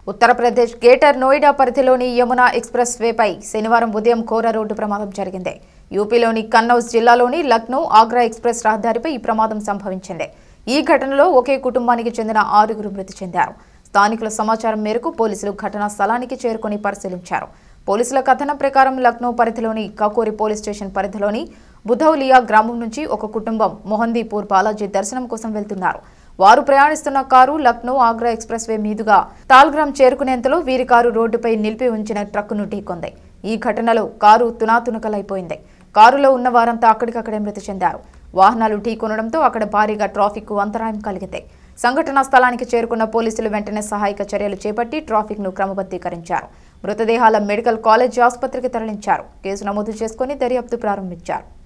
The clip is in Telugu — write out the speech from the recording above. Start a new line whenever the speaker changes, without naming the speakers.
ఉత్తరప్రదేశ్ గ్రేటర్ నోయిడా పరిధిలోని యమునా ఎక్స్ప్రెస్ వేపై శనివారం ఉదయం ఘోర రోడ్డు ప్రమాదం జరిగింది యూపీలోని కన్నౌజ్ జిల్లాలోని లక్నో ఆగ్రా ఎక్స్ప్రెస్ రహదారిపై ఈ ప్రమాదం సంభవించింది ఈ ఘటనలో ఒకే కుటుంబానికి చెందిన ఆరుగురు మృతి చెందారు స్థానికుల సమాచారం మేరకు పోలీసులు ఘటనా స్థలానికి చేరుకుని పరిశీలించారు పోలీసుల కథనం ప్రకారం లక్నో పరిధిలోని కకోరి పోలీస్ స్టేషన్ పరిధిలోని బుధౌలియా గ్రామం నుంచి ఒక కుటుంబం మొహందీపూర్ బాలాజీ దర్శనం కోసం వెళ్తున్నారు వారు ప్రయాణిస్తున్న కారు లక్నో ఆగ్రా ఎక్స్ప్రెస్ వే మీదుగా తాల్గ్రామ్ చేరుకునేంతలో వీరి కారు రోడ్డుపై నిలిపి ఉంచిన ట్రక్కును ఢీకొంది ఈ ఘటనలో కారు తునాతునకలైపోయింది కారులో ఉన్న వారంతా అక్కడికక్కడే మృతి చెందారు వాహనాలు ఢీకొనడంతో అక్కడ భారీగా ట్రాఫిక్ అంతరాయం కలిగింది సంఘటనా స్థలానికి చేరుకున్న పోలీసులు వెంటనే సహాయక చర్యలు చేపట్టి ట్రాఫిక్ ను క్రమబద్ధీకరించారు మృతదేహాల మెడికల్ కాలేజ్ ఆసుపత్రికి తరలించారు కేసు నమోదు చేసుకుని దర్యాప్తు ప్రారంభించారు